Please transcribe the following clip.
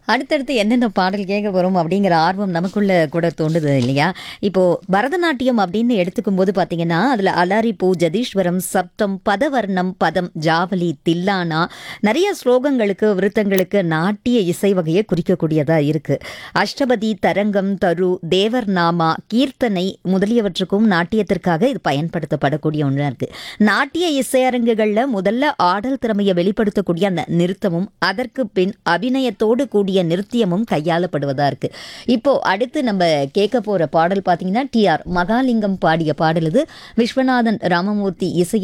அடுத்தடுத்து என்னென்ன பாடல் கேட்க போகிறோம் அப்படிங்கிற ஆர்வம் நமக்குள்ள கூட தோண்டுது இல்லையா இப்போ பரதநாட்டியம் அப்படின்னு எடுத்துக்கும் போது பார்த்தீங்கன்னா அதில் அலாரி பூ ஜதீஸ்வரம் சப்தம் பதவர்ணம் பதம் ஜாவலி தில்லானா நிறைய ஸ்லோகங்களுக்கு விருத்தங்களுக்கு நாட்டிய இசை வகையை குறிக்கக்கூடியதாக இருக்கு அஷ்டபதி தரங்கம் தரு தேவர் நாமா கீர்த்தனை முதலியவற்றுக்கும் நாட்டியத்திற்காக இது பயன்படுத்தப்படக்கூடிய ஒன்றா இருக்கு நாட்டிய இசையரங்குகளில் முதல்ல ஆடல் திறமையை வெளிப்படுத்தக்கூடிய அந்த நிறுத்தமும் அதற்கு பின் அபிநயத்தோடு கூடிய நிருத்தியமும் கையாளப்படுவதா இருக்கு இப்போ அடுத்து நம்ம கேட்க போற பாடல் பார்த்தீங்கன்னா டி ஆர் மகாலிங்கம் பாடிய பாடல் இது விஸ்வநாதன் ராமமூர்த்தி இசையில்